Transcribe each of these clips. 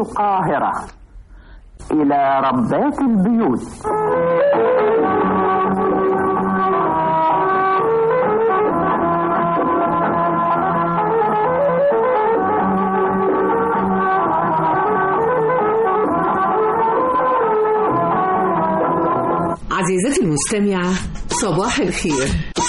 القاهرة إلى ربات البيوت عزيزتي المستمعة صباح الخير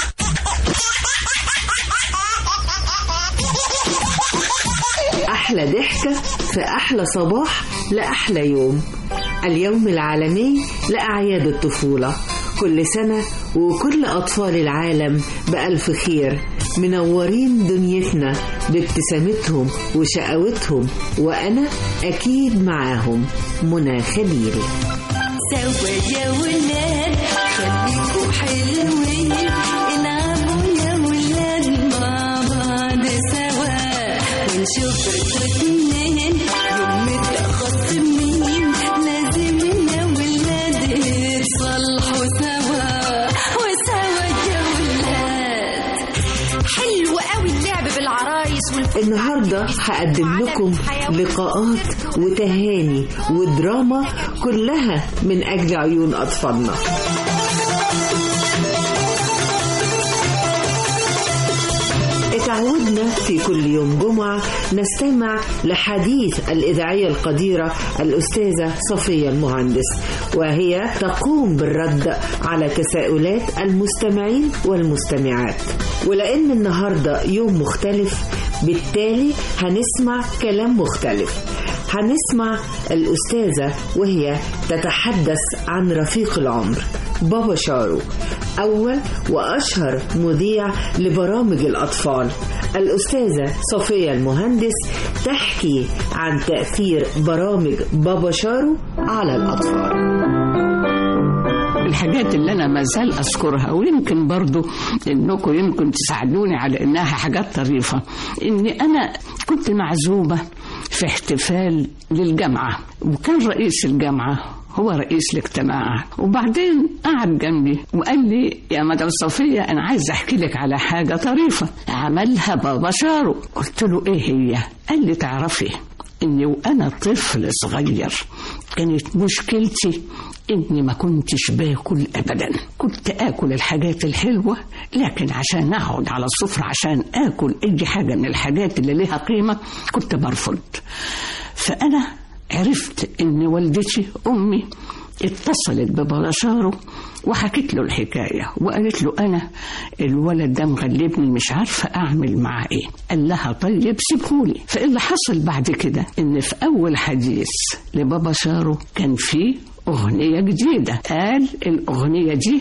أحلى ضحكة في أحلى صباح لأحلى يوم اليوم العالمي لأعياد الطفولة كل سنة وكل أطفال العالم بألف خير منورين دنيتنا بابتسامتهم وشقاوتهم وأنا أكيد معاهم منى خليل سوا يا ولاد خليكوا حلوين العبوا يا ولاد مع بعض سوا ونشوفكوا اتنين يوم متخاصمين لازم يا ولاد تصلحوا سوا وسوا يا ولاد حلو قوي اللعب بالعرايس وال النهاردة هقدم لكم لقاءات وتهاني ودراما كلها من أجل عيون أطفالنا اتعودنا في كل يوم جمعة نستمع لحديث الإذاعية القديرة الأستاذة صفية المهندس وهي تقوم بالرد على تساؤلات المستمعين والمستمعات ولأن النهاردة يوم مختلف بالتالي هنسمع كلام مختلف هنسمع الأستاذة وهي تتحدث عن رفيق العمر بابا شارو أول وأشهر مذيع لبرامج الأطفال الأستاذة صفية المهندس تحكي عن تأثير برامج بابا شارو على الأطفال الحاجات اللي انا ما زال اذكرها ويمكن برضو انكم يمكن تساعدوني على انها حاجات طريفه اني انا كنت معزومه في احتفال للجامعه وكان رئيس الجامعه هو رئيس الاجتماع وبعدين قعد جنبي وقال لي يا مدام صفية أنا عايز أحكي لك على حاجة طريفة عملها بابا شارو قلت له إيه هي قال لي تعرفي إني وأنا طفل صغير كانت مشكلتي إني ما كنتش باكل أبدا كنت آكل الحاجات الحلوة لكن عشان أقعد على السفرة عشان آكل أي حاجة من الحاجات اللي لها قيمة كنت برفض فأنا عرفت إن والدتي أمي اتصلت بابا شارو وحكيت له الحكاية وقالت له أنا الولد ده مغلبني مش عارفة أعمل معاه إيه قال لها طيب سيبهولي فاللي حصل بعد كده إن في أول حديث لبابا شارو كان فيه أغنية جديدة قال الأغنية دي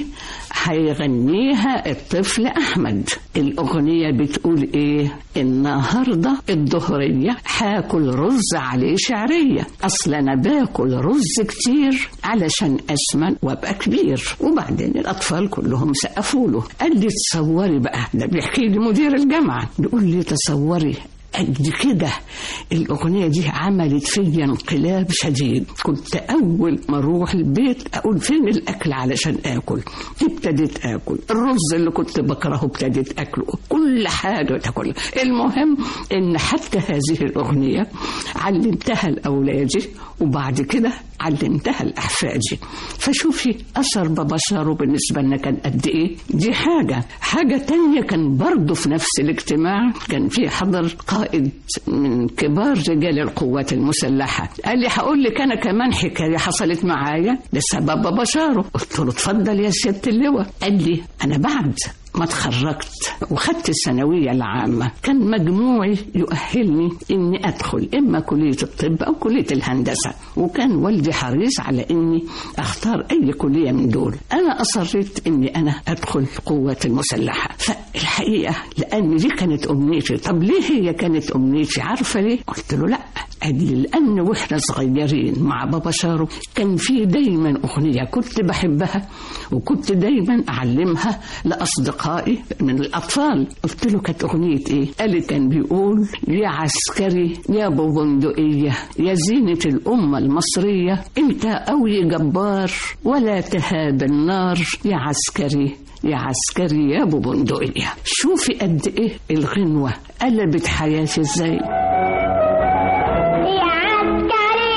هيغنيها الطفل أحمد الأغنية بتقول إيه النهاردة الظهرية هاكل رز عليه شعرية أصل أنا باكل رز كتير علشان أسمن وأبقى كبير وبعدين الأطفال كلهم سقفوا له قال لي تصوري بقى ده بيحكي لي مدير الجامعة بيقول لي تصوري قد كده الأغنية دي عملت فيا انقلاب شديد كنت أول ما أروح البيت أقول فين الأكل علشان آكل ابتديت آكل الرز اللي كنت بكرهه ابتديت أكله كل حاجة تاكل المهم إن حتى هذه الأغنية علمتها لأولادي وبعد كده علمتها لأحفادي فشوفي أثر بابا شارو بالنسبة لنا كان قد إيه دي حاجة حاجة تانية كان برضه في نفس الاجتماع كان في حضر قائد من كبار رجال القوات المسلحة قال لي هقول لك أنا كمان حكاية حصلت معايا بسبب بابا شارو قلت له اتفضل يا سيادة اللواء قال لي أنا بعد ما اتخرجت وخدت الثانوية العامة كان مجموعي يؤهلني إني أدخل إما كلية الطب أو كلية الهندسة وكان والدي حريص على إني أختار أي كلية من دول أنا أصريت إني أنا أدخل القوات المسلحة فالحقيقة لأن دي كانت أمنيتي طب ليه هي كانت أمنيتي عارفة ليه قلت له لأ قال لي لأن وإحنا صغيرين مع بابا شارو كان في دايما أغنية كنت بحبها وكنت دايما أعلمها لأصدقائي من الأطفال قلت له كانت أغنية إيه قال لي كان بيقول يا عسكري يا أبو بندقية يا زينة الأمة المصرية أنت قوي جبار ولا تهاب النار يا عسكري يا عسكري يا ابو بندقية شوفي قد ايه الغنوة قلبت حياتي ازاي يا عسكري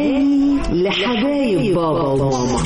أغاني لحبايب بابا وماما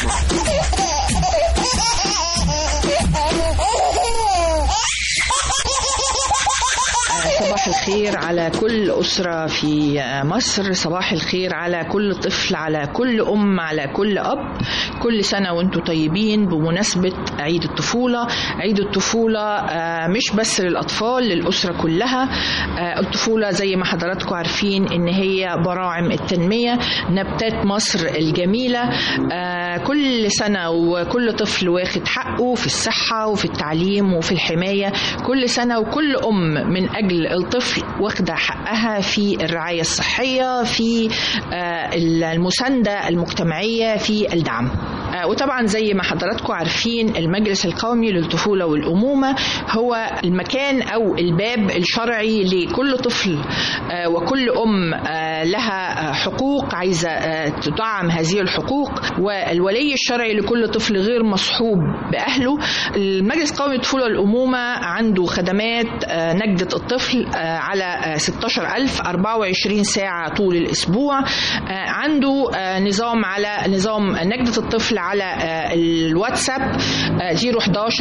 صباح الخير على كل أسرة في مصر صباح الخير على كل طفل على كل أم على كل أب كل سنة وانتم طيبين بمناسبة عيد الطفولة عيد الطفولة آه، مش بس للأطفال للأسرة كلها آه، الطفولة زي ما حضراتكم عارفين إن هي براعم التنمية نبتات مصر الجميلة آه، كل سنة وكل طفل واخد حقه في الصحة وفي التعليم وفي الحماية كل سنة وكل أم من أجل الطفل واخدة حقها في الرعاية الصحية في آه، المساندة المجتمعية في الدعم آه، وطبعا زي ما حضراتكم عارفين المجلس القومي للطفولة والأمومة هو المكان أو الباب الشرعي لكل طفل آه، وكل أم آه، لها آه، حقوق عايزة آه، تدعم هذه الحقوق والولي الشرعي لكل طفل غير مصحوب بأهله المجلس القومي للطفولة والأمومة عنده خدمات آه، نجدة الطفل آه، على آه، 16000 24 ساعة طول الأسبوع آه، عنده آه، نظام على نظام نجدة الطفل على آه، الواتساب آه، 011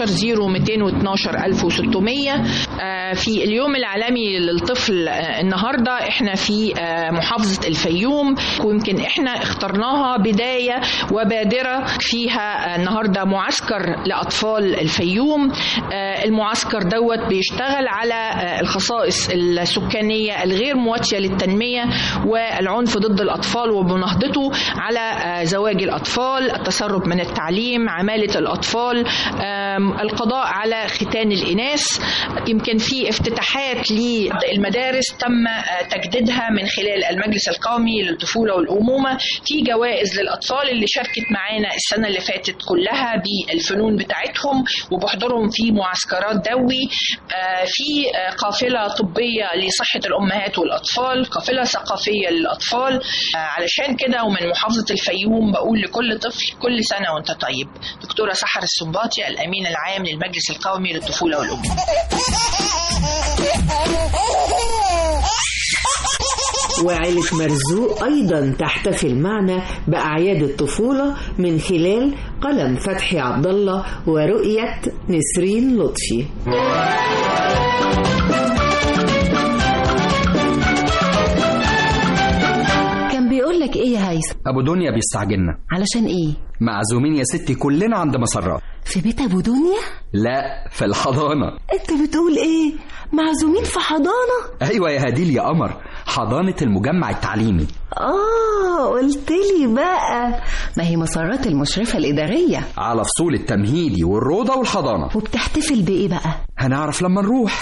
0212 1600 آه، في اليوم العالمي للطفل آه، النهارده احنا في آه، محافظة الفيوم ويمكن احنا اخترناها بداية وبادرة فيها آه، النهارده معسكر لأطفال الفيوم آه، المعسكر دوت بيشتغل على آه، الخصائص السكانية الغير مواتية للتنمية والعنف ضد الأطفال ومناهضته على آه، زواج الأطفال التسرب من التعليم عمالة الأطفال آم، القضاء على ختان الإناث يمكن في افتتاحات للمدارس تم آه، تجديدها من خلال المجلس القومي للطفولة والأمومة في جوائز للأطفال اللي شاركت معانا السنة اللي فاتت كلها بالفنون بتاعتهم وبحضورهم في معسكرات دوي آه، في آه، قافلة طبية لصحة الأمهات والأطفال قافلة ثقافية للأطفال آه، علشان كده ومن محافظة الفيوم بقول لكل طفل كل سنة وانت طيب دكتورة سحر السنباطي الأمين العام للمجلس القومي للطفولة والأمومة وعيلة مرزوق أيضا تحتفل معنا بأعياد الطفولة من خلال قلم فتحي عبد الله ورؤية نسرين لطفي كان بيقول لك ايه يا هيثم ابو دنيا بيستعجلنا علشان ايه معزومين يا ستي كلنا عند مسرات في بيت ابو دنيا لا في الحضانه انت بتقول ايه معزومين في حضانه ايوه يا هديل يا قمر حضانه المجمع التعليمي اه قلت لي بقى ما هي مسارات المشرفه الاداريه على فصول التمهيدي والروضه والحضانه وبتحتفل بايه بقى هنعرف لما نروح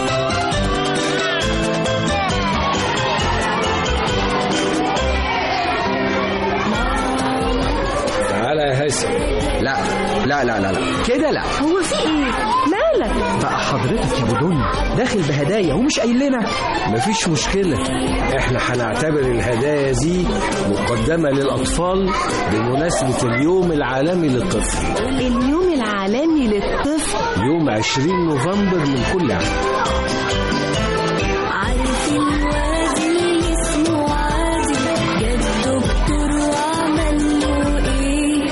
تعالى يا هيثم لا لا لا لا لا كده لا هو في ايه مالك بقى حضرتك يا ابو دنيا داخل بهدايا ومش قايل لنا مفيش مشكلة احنا هنعتبر الهدايا دي مقدمة للأطفال بمناسبة اليوم العالمي للطفل اليوم العالمي للطفل يوم 20 نوفمبر من كل عام عارف الواد اللي اسمه عادل جاب دكتور وعمل له ايه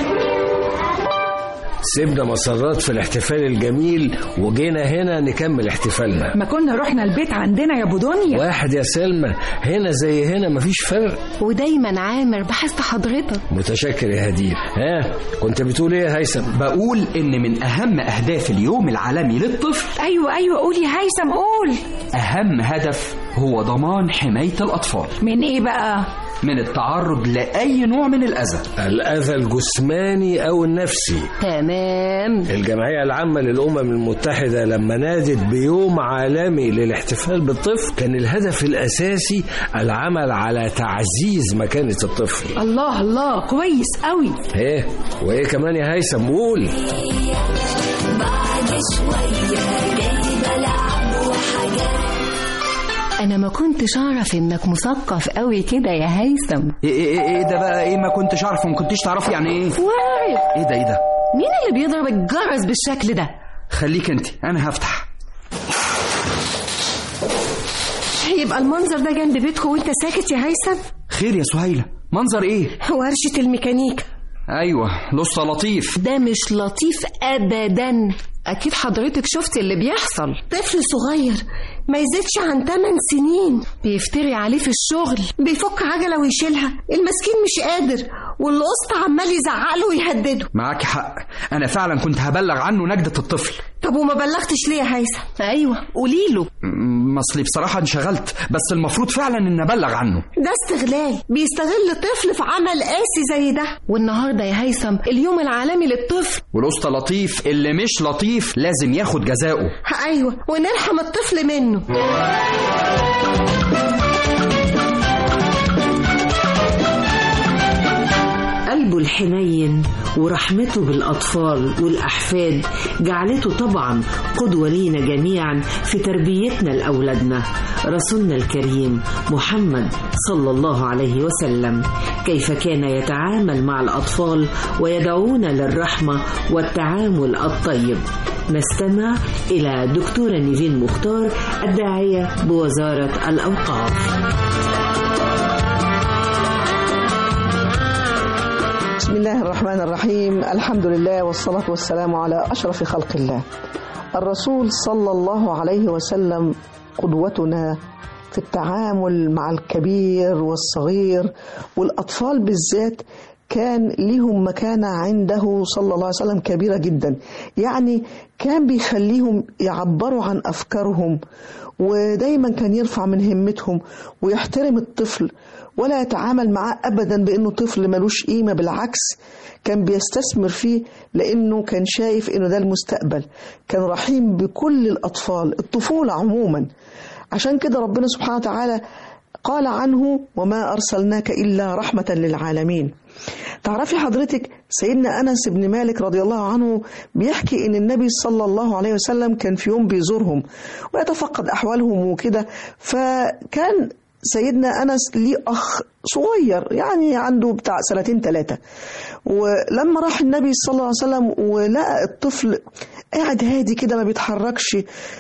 سيبنا مسرات في الاحتفال الجميل وجينا هنا نكمل احتفالنا ما كنا رحنا البيت عندنا يا ابو دنيا واحد يا سلمى هنا زي هنا مفيش فرق ودايما عامر بحس حضرتك متشكر يا هدير ها كنت بتقول ايه يا هيثم بقول ان من اهم اهداف اليوم العالمي للطفل ايوه ايوه قول يا هيثم قول اهم هدف هو ضمان حمايه الاطفال من ايه بقى من التعرض لاي نوع من الاذى الأذى الجسماني أو النفسي تمام الجمعية العامة للأمم المتحدة لما نادت بيوم عالمي للاحتفال بالطفل كان الهدف الأساسي العمل على تعزيز مكانة الطفل الله الله كويس قوي ايه وايه كمان يا هيثم قول بعد شوية جايبة لعب وحاجات انا ما كنتش اعرف انك مثقف قوي كده يا هيثم ايه ايه ايه ده بقى ايه ما كنتش عارفه ما كنتش تعرفي يعني ايه واعرف ايه ده ايه ده مين اللي بيضرب الجرس بالشكل ده خليك انت انا هفتح يبقى المنظر ده جنب بيتكم وانت ساكت يا هيثم خير يا سهيلة منظر ايه ورشة الميكانيكا ايوه لسه لطيف ده مش لطيف ابدا اكيد حضرتك شفتي اللي بيحصل طفل صغير ما يزيدش عن 8 سنين بيفتري عليه في الشغل بيفك عجلة ويشيلها المسكين مش قادر والقسط عمال يزعق له ويهدده معاك حق انا فعلا كنت هبلغ عنه نجدة الطفل طب وما بلغتش ليه يا هيثم ايوه قولي له م- اصلي بصراحة انشغلت بس المفروض فعلا ان ابلغ عنه ده استغلال بيستغل طفل في عمل قاسي زي ده والنهارده يا هيثم اليوم العالمي للطفل والاسطى لطيف اللي مش لطيف لازم ياخد جزاؤه ايوه ونرحم الطفل منه قلبه الحنين ورحمته بالأطفال والأحفاد جعلته طبعا قدوة لينا جميعا في تربيتنا لأولادنا رسولنا الكريم محمد صلى الله عليه وسلم كيف كان يتعامل مع الأطفال ويدعونا للرحمة والتعامل الطيب نستمع إلى دكتورة نيفين مختار الداعية بوزارة الأوقاف بسم الله الرحمن الرحيم الحمد لله والصلاة والسلام على أشرف خلق الله الرسول صلى الله عليه وسلم قدوتنا في التعامل مع الكبير والصغير والأطفال بالذات كان ليهم مكانة عنده صلى الله عليه وسلم كبيرة جدا يعني كان بيخليهم يعبروا عن أفكارهم ودايما كان يرفع من همتهم ويحترم الطفل ولا يتعامل معاه ابدا بانه طفل ملوش قيمه بالعكس كان بيستثمر فيه لانه كان شايف انه ده المستقبل كان رحيم بكل الاطفال الطفوله عموما عشان كده ربنا سبحانه وتعالى قال عنه وما ارسلناك الا رحمه للعالمين تعرفي حضرتك سيدنا انس بن مالك رضي الله عنه بيحكي ان النبي صلى الله عليه وسلم كان في يوم بيزورهم ويتفقد احوالهم وكده فكان سيدنا انس ليه اخ صغير يعني عنده بتاع سنتين ثلاثه ولما راح النبي صلى الله عليه وسلم ولقى الطفل قاعد هادي كده ما بيتحركش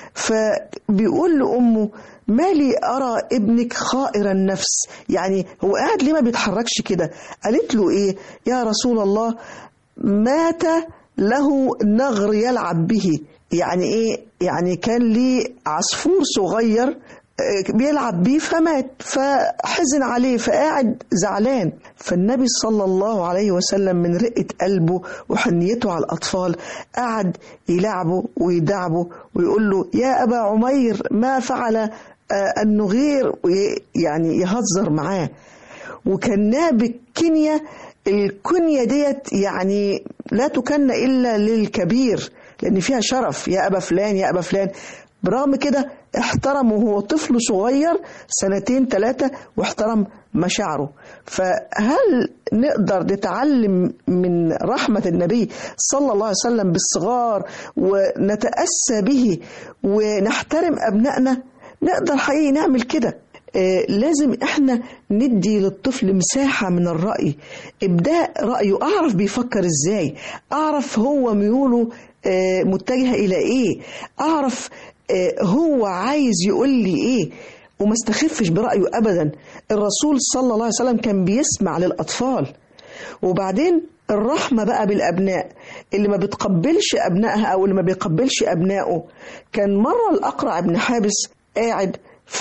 فبيقول لامه مالي ارى ابنك خائر النفس يعني هو قاعد ليه ما بيتحركش كده قالت له ايه يا رسول الله مات له نغر يلعب به يعني ايه يعني كان ليه عصفور صغير بيلعب بيه فمات فحزن عليه فقاعد زعلان فالنبي صلى الله عليه وسلم من رقة قلبه وحنيته على الأطفال قعد يلعبه ويدعبه ويقول له يا أبا عمير ما فعل النغير يعني يهزر معاه وكان بكنية الكنية ديت يعني لا تكن إلا للكبير لأن فيها شرف يا أبا فلان يا أبا فلان برغم كده احترمه وهو طفل صغير سنتين ثلاثة واحترم مشاعره فهل نقدر نتعلم من رحمة النبي صلى الله عليه وسلم بالصغار ونتأسى به ونحترم أبنائنا نقدر حقيقي نعمل كده آه لازم احنا ندي للطفل مساحة من الرأي ابداء رأيه اعرف بيفكر ازاي اعرف هو ميوله آه متجهة الى ايه اعرف هو عايز يقول لي ايه وما استخفش برأيه ابدا الرسول صلى الله عليه وسلم كان بيسمع للأطفال وبعدين الرحمة بقى بالأبناء اللي ما بتقبلش أبنائها أو اللي ما بيقبلش أبنائه كان مرة الأقرع ابن حابس قاعد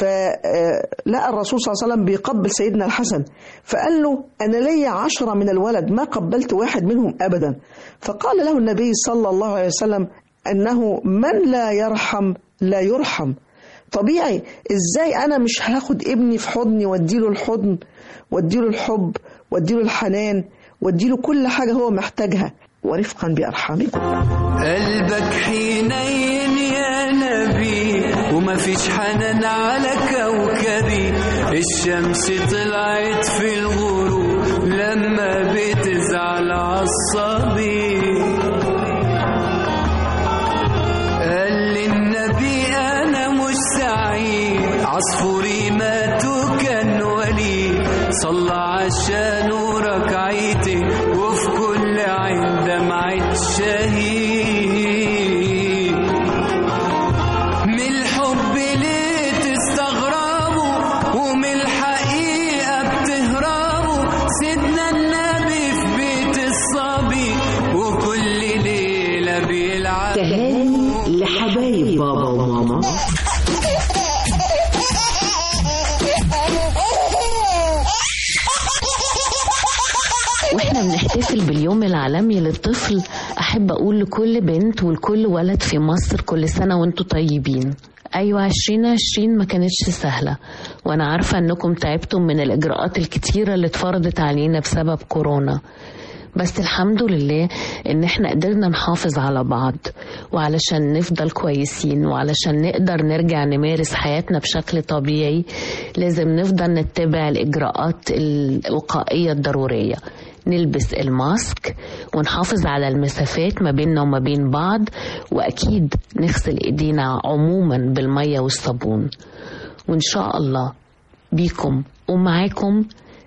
فلقى الرسول صلى الله عليه وسلم بيقبل سيدنا الحسن فقال له أنا لي عشرة من الولد ما قبلت واحد منهم أبدا فقال له النبي صلى الله عليه وسلم أنه من لا يرحم لا يرحم طبيعي ازاي انا مش هاخد ابني في حضني واديله الحضن واديله الحب واديله الحنان واديله كل حاجه هو محتاجها ورفقا بارحامكم قلبك حنين يا نبي وما فيش حنان على كوكبي الشمس طلعت في الغروب لما بتزعل عصبي قال لي النبي انا مش سعيد عصفوري مات وكان ولي صلى عشانه ركعتين وفي كل عين دمعة شهيد من الحب ليه تستغربوا ومن الحقيقة بتهربوا واحنا بنحتفل باليوم العالمي للطفل احب اقول لكل بنت ولكل ولد في مصر كل سنه وانتم طيبين ايوه 2020 ما كانتش سهله وانا عارفه انكم تعبتم من الاجراءات الكتيره اللي اتفرضت علينا بسبب كورونا بس الحمد لله ان احنا قدرنا نحافظ على بعض وعلشان نفضل كويسين وعلشان نقدر نرجع نمارس حياتنا بشكل طبيعي لازم نفضل نتبع الاجراءات الوقائيه الضروريه نلبس الماسك ونحافظ على المسافات ما بيننا وما بين بعض واكيد نغسل ايدينا عموما بالميه والصابون وان شاء الله بيكم ومعاكم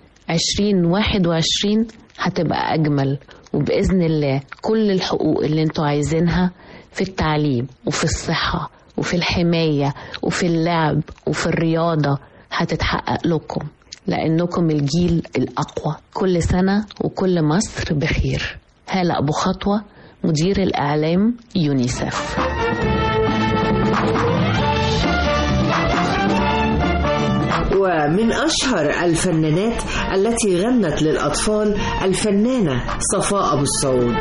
2021 هتبقى أجمل وبإذن الله كل الحقوق اللي انتوا عايزينها في التعليم وفي الصحة وفي الحماية وفي اللعب وفي الرياضة هتتحقق لكم لأنكم الجيل الأقوى كل سنة وكل مصر بخير هالة أبو خطوة مدير الإعلام يونيسف ومن أشهر الفنانات التي غنت للأطفال الفنانة صفاء أبو السعود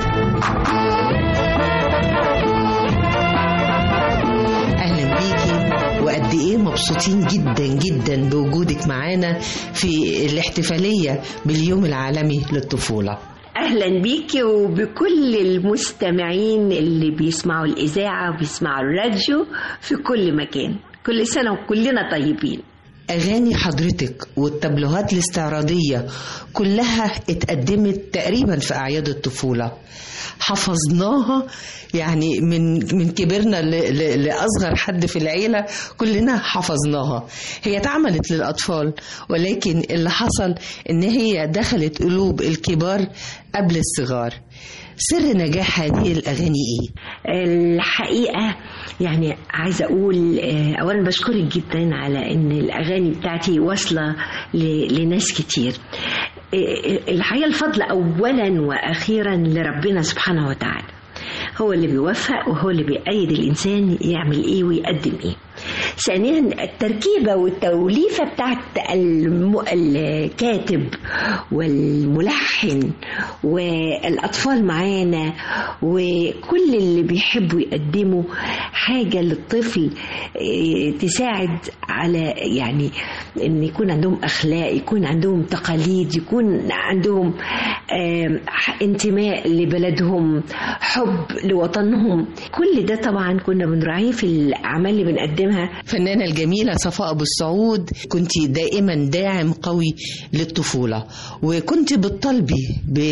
اهلا بيكي وقد ايه مبسوطين جدا جدا بوجودك معانا في الاحتفاليه باليوم العالمي للطفوله اهلا بيكي وبكل المستمعين اللي بيسمعوا الاذاعه وبيسمعوا الراديو في كل مكان كل سنه وكلنا طيبين أغاني حضرتك والتبلوهات الاستعراضية كلها اتقدمت تقريبا في أعياد الطفولة حفظناها يعني من من كبرنا ل- ل- لأصغر حد في العيلة كلنا حفظناها هي اتعملت للأطفال ولكن اللي حصل إن هي دخلت قلوب الكبار قبل الصغار سر نجاح هذه الأغاني إيه؟ الحقيقة يعني عايزة أقول آه، أولا بشكرك جدا على إن الأغاني بتاعتي واصلة ل- لناس كتير آه، الحقيقة الفضل أولا وأخيرا لربنا سبحانه وتعالى هو اللي بيوفق وهو اللي بيأيد الإنسان يعمل إيه ويقدم إيه ثانيا التركيبة والتوليفة بتاعت الم... الكاتب والملحن والأطفال معانا وكل اللي بيحبوا يقدموا حاجة للطفل إيه، تساعد على يعني ان يكون عندهم اخلاق يكون عندهم تقاليد يكون عندهم آم، انتماء لبلدهم حب لوطنهم كل ده طبعا كنا بنراعيه في الاعمال اللي بنقدمها الفنانة الجميلة صفاء أبو السعود كنت دائما داعم قوي للطفولة وكنت بتطالبي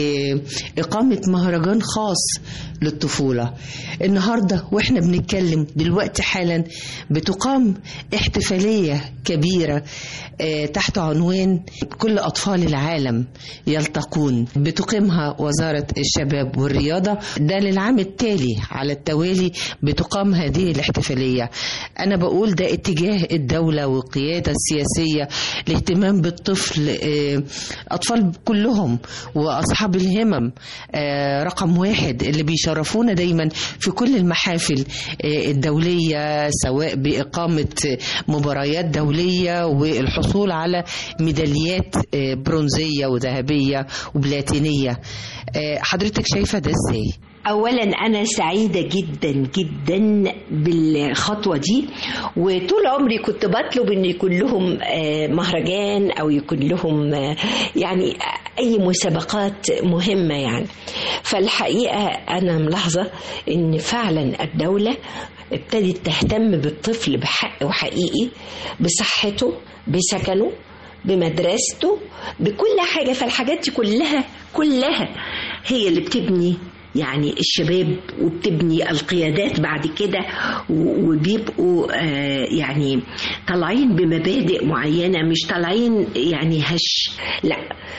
بإقامة مهرجان خاص للطفولة النهاردة وإحنا بنتكلم دلوقتي حالا بتقام احتفالية كبيرة آه، تحت عنوان كل أطفال العالم يلتقون بتقيمها وزارة الشباب والرياضة ده للعام التالي على التوالي بتقام هذه الاحتفالية أنا بقول ده اتجاه الدولة والقيادة السياسية الاهتمام بالطفل آه، أطفال كلهم وأصحاب الهمم آه، رقم واحد اللي بيشرفونا دايما في كل المحافل آه، الدولية سواء بإقامة مباريات دولية والحصول على ميداليات آه، برونزية وذهبية وبلاتينية آه، حضرتك شايفة ده ازاي؟ اولا انا سعيده جدا جدا بالخطوه دي وطول عمري كنت بطلب ان يكون لهم آه، مهرجان او يكون لهم آه، يعني اي مسابقات مهمه يعني فالحقيقه انا ملاحظه ان فعلا الدوله ابتدت تهتم بالطفل بحق وحقيقي بصحته بسكنه بمدرسته بكل حاجه فالحاجات دي كلها كلها هي اللي بتبني يعني الشباب وبتبني القيادات بعد كده و- وبيبقوا آه، يعني طالعين بمبادئ معينة مش طالعين يعني هش لا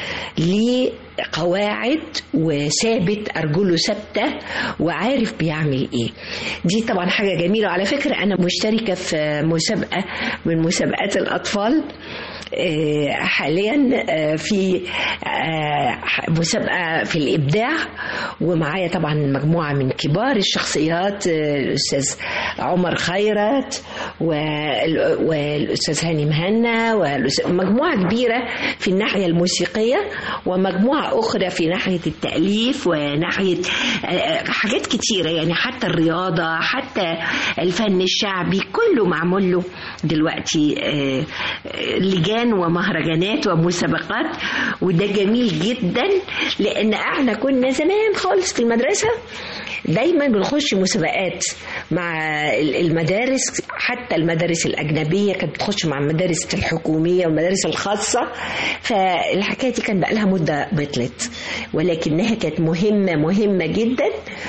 ليه قواعد وثابت أرجله ثابتة وعارف بيعمل إيه دي طبعا حاجة جميلة وعلى فكرة أنا مشتركة في مسابقة من مسابقات الأطفال آه، حاليا آه، في آه، مسابقة في الإبداع ومعايا طبعا مجموعة من كبار الشخصيات آه، الأستاذ عمر خيرت وال- والأستاذ هاني مهنا والأستاذ- مجموعة كبيرة في الناحية الموسيقية ومجموعة أخرى في ناحية التأليف وناحية آه، حاجات كتيرة يعني حتى الرياضة حتى الفن الشعبي كله معمول له دلوقتي آه، آه، لجان ومهرجانات ومسابقات وده جميل جدا لأن احنا كنا زمان خالص في المدرسة دايما بنخش مسابقات مع ال- المدارس حتى المدارس الأجنبية كانت بتخش مع المدارس الحكومية والمدارس الخاصة فالحكاية دي كان بقى لها مدة بطلت ولكنها كانت مهمة مهمة جدا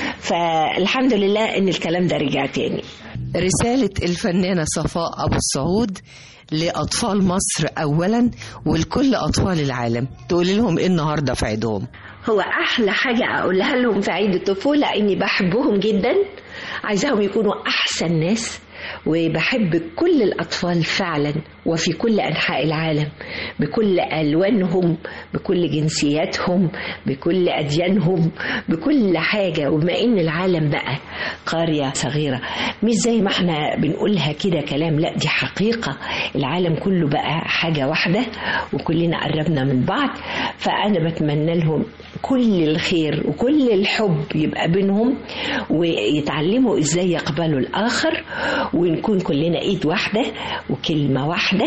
فالحمد لله إن الكلام ده رجع تاني رسالة الفنانة صفاء أبو السعود لأطفال مصر أولا ولكل أطفال العالم تقولي لهم إيه النهاردة في عيدهم هو احلى حاجه اقولها لهم في عيد الطفوله اني بحبهم جدا عايزاهم يكونوا احسن ناس وبحب كل الاطفال فعلا وفي كل انحاء العالم بكل الوانهم بكل جنسياتهم بكل اديانهم بكل حاجه وبما ان العالم بقى قريه صغيره مش زي ما احنا بنقولها كده كلام لا دي حقيقه العالم كله بقى حاجه واحده وكلنا قربنا من بعض فانا بتمنى لهم كل الخير وكل الحب يبقى بينهم ويتعلموا ازاي يقبلوا الاخر ونكون كلنا ايد واحده وكلمه واحده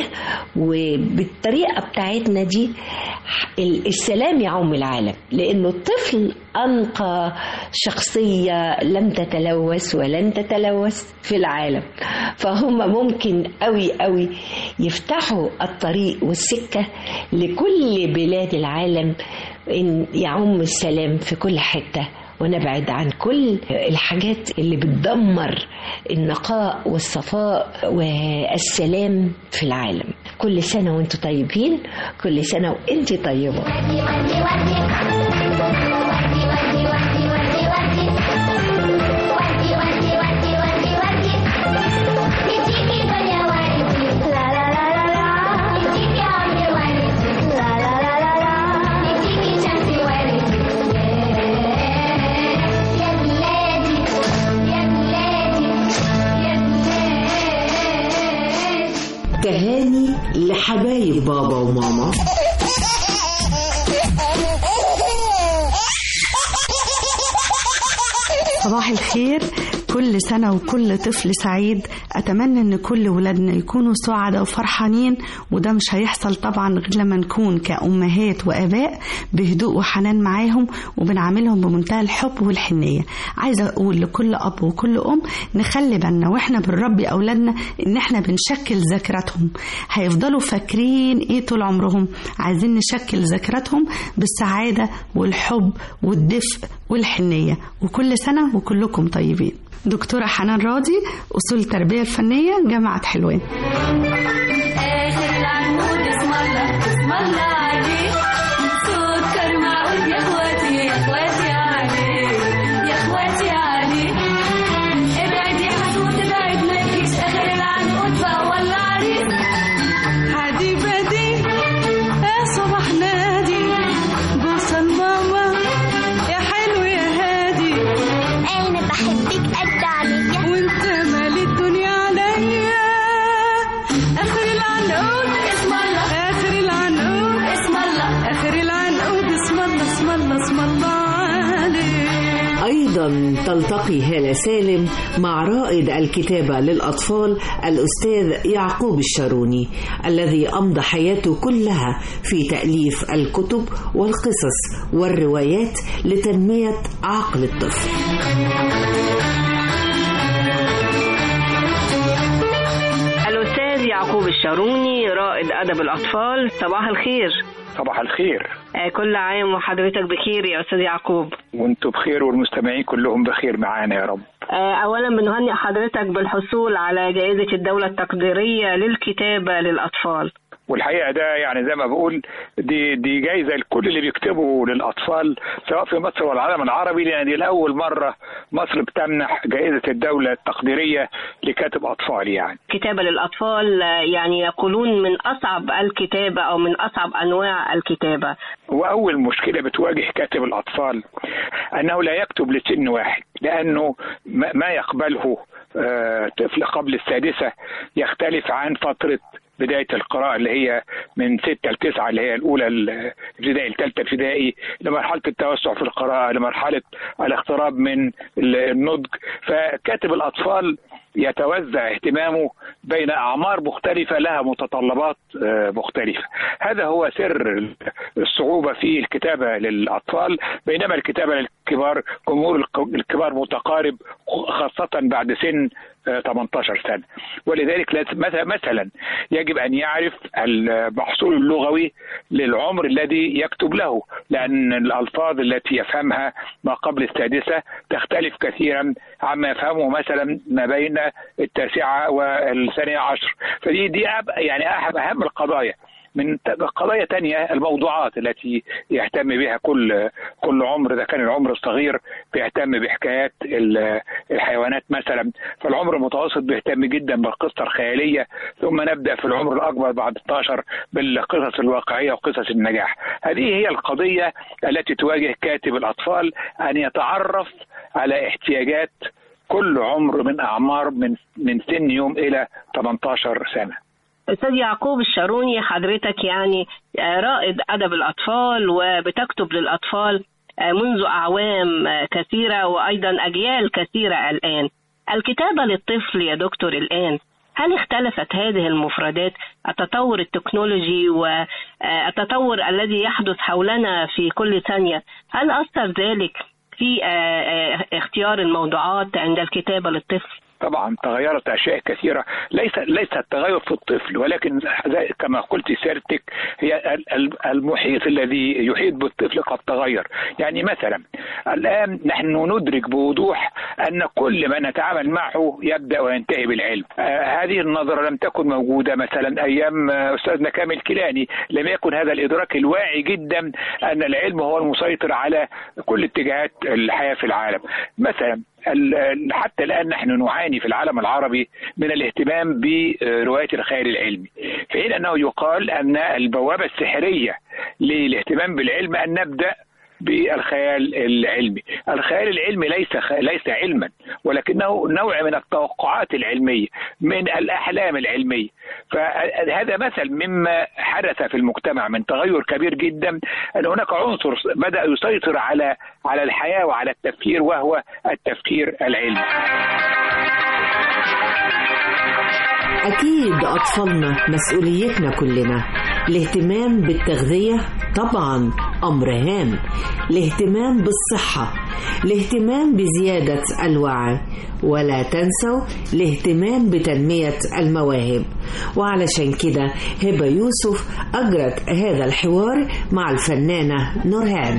وبالطريقه بتاعتنا دي ال- السلام يعم العالم لانه الطفل انقى شخصيه لم تتلوث ولن تتلوث في العالم فهم ممكن قوي قوي يفتحوا الطريق والسكه لكل بلاد العالم ان يعم السلام في كل حته ونبعد عن كل الحاجات اللي بتدمر النقاء والصفاء والسلام في العالم كل سنة وانتم طيبين كل سنة وانت طيبة تهاني لحبايب بابا وماما صباح الخير كل سنة وكل طفل سعيد أتمنى أن كل ولادنا يكونوا سعداء وفرحانين وده مش هيحصل طبعا غير لما نكون كأمهات وآباء بهدوء وحنان معاهم وبنعاملهم بمنتهى الحب والحنية عايزة أقول لكل أب وكل أم نخلي بالنا وإحنا بنربي أولادنا إن إحنا بنشكل ذاكرتهم هيفضلوا فاكرين إيه طول عمرهم عايزين نشكل ذاكرتهم بالسعادة والحب والدفء والحنية وكل سنة وكلكم طيبين دكتورة حنان راضي أصول التربية الفنية جامعة حلوان آخر العنقود اسم الله اسم الله عليه سكر معقول يا اخواتي يا اخواتي عليه يا اخواتي عليه ابعد يا حسود ابعد ما فيش آخر العنقود بقى ولا عريس عادي بدي يا صباح نادي بوصل ماما يا حلو يا هادي انا بحبك قد عليا وانت مالي الدنيا عليا اخر العنقود اسم الله اخر العنقود اسم الله اخر العنقود اسم الله اسم الله اسم الله عليك أيضا تلتقي هالة سالم مع رائد الكتابة للأطفال الأستاذ يعقوب الشاروني الذي أمضى حياته كلها في تأليف الكتب والقصص والروايات لتنمية عقل الطفل الأستاذ يعقوب الشاروني رائد أدب الأطفال صباح الخير صباح الخير آه، كل عام وحضرتك بخير يا أستاذ يعقوب وانتم بخير والمستمعين كلهم بخير معانا يا رب آه، أولا بنهنئ حضرتك بالحصول على جائزة الدولة التقديرية للكتابة للأطفال والحقيقه ده يعني زي ما بقول دي دي جايزه لكل اللي بيكتبوا للاطفال سواء في مصر والعالم العربي لان دي لاول مره مصر بتمنح جائزه الدوله التقديريه لكاتب اطفال يعني كتابة للأطفال آه، يعني يقولون من أصعب الكتابة أو من أصعب أنواع الكتابة واول مشكله بتواجه كاتب الاطفال انه لا يكتب لسن واحد لانه ما ما يقبله آه، طفل قبل السادسه يختلف عن فتره بداية القراءة اللي هي من ستة لتسعة اللي هي الأولى الابتدائي الثالثة ابتدائي لمرحلة التوسع في القراءة لمرحلة الاقتراب من النضج فكاتب الأطفال يتوزع اهتمامه بين أعمار مختلفة لها متطلبات آه، مختلفة هذا هو سر الصعوبة في الكتابة للأطفال بينما الكتابة للكبار جمهور الك- الكبار متقارب خاصة بعد سن آه، 18 سنة ولذلك لاز- مث- مثلا يجب أن يعرف المحصول اللغوي للعمر الذي يكتب له لأن الألفاظ التي يفهمها ما قبل السادسة تختلف كثيرا عما يفهمه مثلا ما بين التاسعة والثانية عشر فدي دي أب- يعني أهم أهم القضايا من ت- قضايا تانية الموضوعات التي يهتم بها كل كل عمر إذا كان العمر الصغير بيهتم بحكايات ال- الحيوانات مثلا فالعمر المتوسط بيهتم جدا بالقصة الخيالية ثم نبدأ في العمر الأكبر بعد 12 بالقصص الواقعية وقصص النجاح هذه هي القضية التي تواجه كاتب الأطفال أن يتعرف على احتياجات كل عمر من أعمار من من سن يوم إلى 18 سنة أستاذ يعقوب الشاروني حضرتك يعني آه، رائد أدب الأطفال وبتكتب للأطفال آه، منذ أعوام آه، كثيرة وأيضا أجيال كثيرة الآن الكتابة للطفل يا دكتور الآن هل اختلفت هذه المفردات التطور التكنولوجي والتطور الذي يحدث حولنا في كل ثانية هل أثر ذلك في آه، آه، اختيار الموضوعات عند الكتابة للطفل؟ طبعا تغيرت اشياء كثيره ليس ليس التغير في الطفل ولكن زي كما قلت سيرتك هي ال- ال- المحيط الذي يحيط بالطفل قد تغير يعني مثلا الان نحن ندرك بوضوح ان كل من نتعامل معه يبدا وينتهي بالعلم آه هذه النظره لم تكن موجوده مثلا ايام آه، استاذنا كامل كيلاني لم يكن هذا الادراك الواعي جدا ان العلم هو المسيطر على كل اتجاهات الحياه في العالم مثلا ال- حتى الان نحن نعاني في العالم العربي من الاهتمام بروايه الخيال العلمي في حين انه يقال ان البوابه السحريه للاهتمام بالعلم ان نبدا بالخيال العلمي الخيال العلمي ليس خ... ليس علما ولكنه نوع من التوقعات العلمية من الأحلام العلمية فهذا مثل مما حدث في المجتمع من تغير كبير جدا أن هناك عنصر بدأ يسيطر على على الحياة وعلى التفكير وهو التفكير العلمي أكيد أطفالنا مسؤوليتنا كلنا الاهتمام بالتغذية طبعا أمر هام الاهتمام بالصحة الاهتمام بزيادة الوعي ولا تنسوا الاهتمام بتنمية المواهب وعلشان كده هبة يوسف أجرت هذا الحوار مع الفنانة نورهان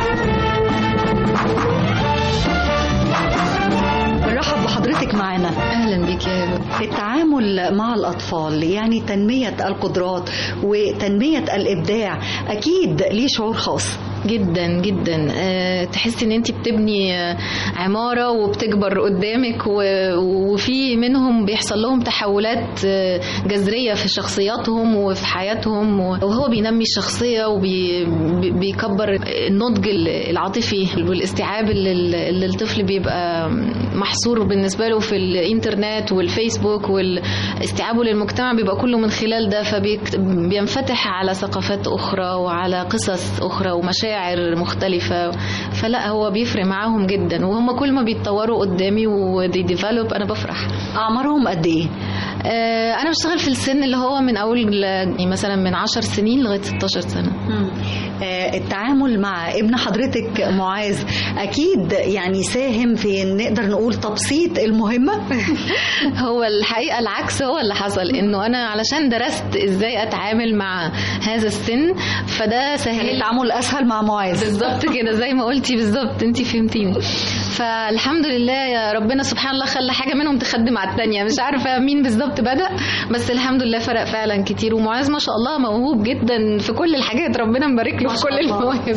بنرحب بحضرتك معنا اهلا بك يا التعامل مع الاطفال يعني تنميه القدرات وتنميه الابداع اكيد ليه شعور خاص جدا جدا أه تحسي ان انت بتبني آه، عماره وبتكبر قدامك و- وفي منهم بيحصل لهم تحولات آه، جذريه في شخصياتهم وفي حياتهم وهو بينمي الشخصيه وبيكبر النضج العاطفي والاستيعاب اللي اللي الطفل بيبقى محصور بالنسبه له في الانترنت والفيسبوك واستيعابه للمجتمع بيبقى كله من خلال ده فبينفتح على ثقافات اخرى وعلى قصص اخرى ومشاعر مختلفه فلا هو بيفرق معاهم جدا وهم كل ما بيتطوروا قدامي ودي ديفلوب انا بفرح اعمارهم قد ايه آه انا بشتغل في السن اللي هو من اول يعني مثلا من 10 سنين لغايه 16 سنه آه، التعامل مع ابن حضرتك معاذ اكيد يعني ساهم في نقدر نقول تبسيط المهمه هو الحقيقة العكس هو اللي حصل انه انا علشان درست ازاي اتعامل مع هذا السن فده سهل التعامل اسهل مع معاذ بالظبط كده زي ما قلتي بالظبط انت فهمتيني فالحمد لله يا ربنا سبحان الله خلى حاجة منهم تخدم على التانية مش عارفة مين بالظبط بدأ بس الحمد لله فرق فعلا كتير ومعاذ ما شاء الله موهوب جدا في كل الحاجات ربنا مبارك له في كل المواهب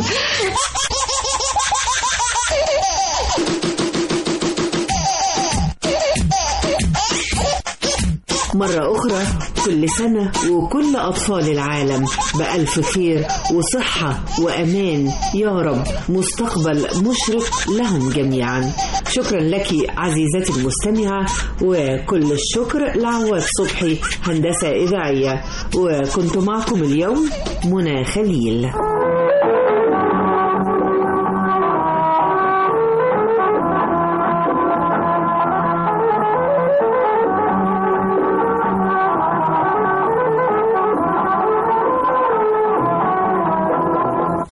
مرة أخرى كل سنة وكل أطفال العالم بألف خير وصحة وأمان يا رب مستقبل مشرق لهم جميعا شكرا لك عزيزتي المستمعة وكل الشكر لعواد صبحي هندسة إذاعية وكنت معكم اليوم منى خليل